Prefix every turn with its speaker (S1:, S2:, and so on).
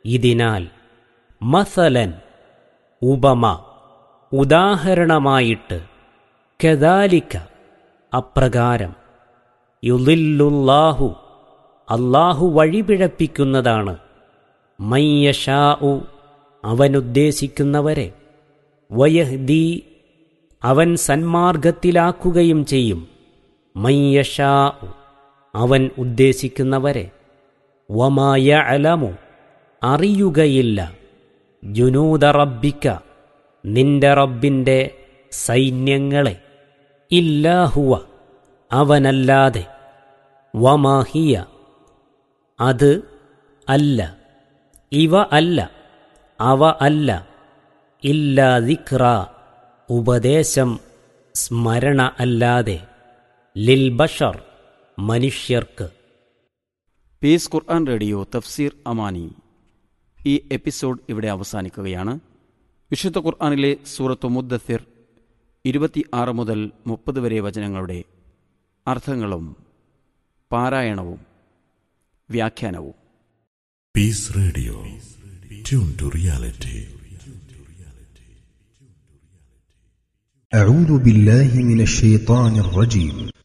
S1: ഇതിനാൽ മസലൻ ഉപമ ഉദാഹരണമായിട്ട് കദാലിക്ക അപ്രകാരം യുലില്ലുല്ലാഹു അല്ലാഹു വഴിപിഴപ്പിക്കുന്നതാണ് മയ്യഷാഉ അവനുദ്ദേശിക്കുന്നവരെ വയഹ്ദി അവൻ സന്മാർഗത്തിലാക്കുകയും ചെയ്യും മയ്യഷാഉ അവൻ ഉദ്ദേശിക്കുന്നവരെ വമായ അലമു അറിയുകയില്ല ജുനൂദ റബ്ബിക്ക നിന്റെ റബ്ബിന്റെ സൈന്യങ്ങളെ ഇല്ലാഹുവ അവനല്ലാതെ വമാഹിയ അത് അല്ല ഇവ അല്ല അവ അല്ല ഇല്ലാ ദിക്ര ഉപദേശം സ്മരണ അല്ലാതെ ലിൽ ബഷർ മനുഷ്യർക്ക്
S2: പീസ് ഖുർആൻ റേഡിയോ തഫ്സീർ അമാനി ഈ എപ്പിസോഡ് ഇവിടെ അവസാനിക്കുകയാണ് വിശുദ്ധ ഖുർആനിലെ സൂറത്തു മുദ്ദസിർ ഇരുപത്തി ആറ് മുതൽ മുപ്പത് വരെ വചനങ്ങളുടെ അർത്ഥങ്ങളും പാരായണവും വ്യാഖ്യാനവും
S3: Peace Radio. Tune to reality.
S4: أعوذ بالله من الشيطان الرجيم